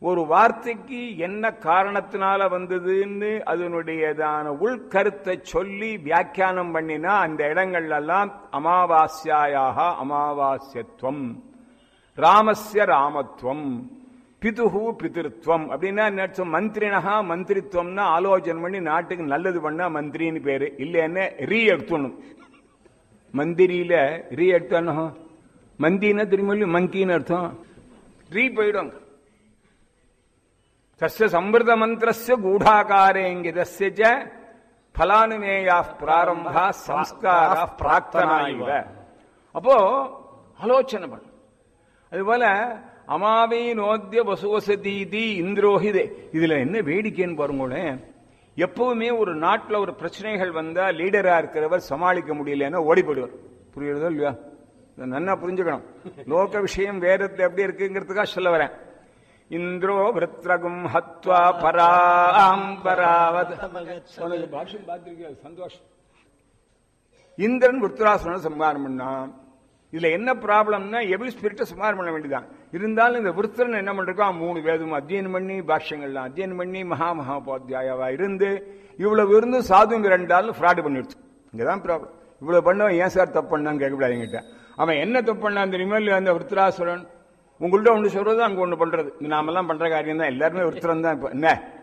ஒரு வார்த்தைக்கு என்ன காரணத்தினால வந்ததுன்னு அதனுடையதான உள்கருத்தை சொல்லி வியாக்கியானம் பண்ணினா அந்த இடங்கள்ல எல்லாம் அமாவாஸ்யாயாக அமாவாஸ்யத்துவம் ராமஸ்ய ராமத்துவம் பிதுகு பிதிருத்வம் அப்படின்னா என்ன அர்த்தம்? மந்திரினஹா மந்திரித்துவம்னா ஆலோசனை பண்ணி நாட்டுக்கு நல்லது பண்ணா மந்திரின்னு பேரு இல்லைன்னா ரீ எடுத்துணும் மந்திரியில ரீ எடுத்தானோ மந்தினா திரும்ப மங்கின்னு அர்த்தம் ரீ போயிடும் தஸ்ய சம்பிரத மந்திரஸ்ய கூடாகாரேங்கிதஸ்ய ச பலானுமேயா பிராரம்பா சம்ஸ்காரா பிரார்த்தனா இவ அப்போ ஆலோசனை பண்ணு அதுபோல அமாவை நோத்திய வசுவசதீதி இந்திரோஹிதே இதுல என்ன வேடிக்கைன்னு பாருங்களேன் எப்பவுமே ஒரு நாட்டுல ஒரு பிரச்சனைகள் வந்தா லீடரா இருக்கிறவர் சமாளிக்க முடியலன்னா ஓடி போயிடுவார் புரியுறதோ இல்லையா இதை நன்னா புரிஞ்சுக்கணும் லோக விஷயம் வேதத்துல எப்படி இருக்குங்கிறதுக்காக சொல்ல வரேன் இந்திரோ விருத்ரகும் ஹத்வா பராம் பராவத் உனக்கு பாஷ்யம் பார்த்திருக்கியா சந்தோஷம் இந்திரன் விருத்ராசுரனை சம்ஹாரம் பண்ணான் இதுல என்ன ப்ராப்ளம்னா எவில் ஸ்பிரிட்டை சம்ஹாரம் பண்ண வேண்டியதான் இருந்தாலும் இந்த விருத்திரன் என்ன பண்றான் மூணு வேதம் அத்தியனம் பண்ணி பாஷ்யங்கள்லாம் அத்தியனம் பண்ணி மகா மகாபோத்தியாயவா இருந்து இவ்வளவு இருந்து சாதுங்க ரெண்டாலும் ஃப்ராடு பண்ணிடுச்சு இங்கதான் ப்ராப்ளம் இவ்வளவு பண்ணவன் ஏன் சார் தப்பு பண்ணான்னு கேட்கக்கூடாது என்கிட்ட அவன் என்ன தப்பு பண்ணான் தெரியுமா இல்லையா அந்த விருத்ராசுரன் உங்கள்ட்ட ஒன்று சொல்றது அங்க ஒண்ணு பண்றது நாமெல்லாம் பண்ற காரியம் தான் எல்லாருமே விருத்திரம் தான் இப்ப என்ன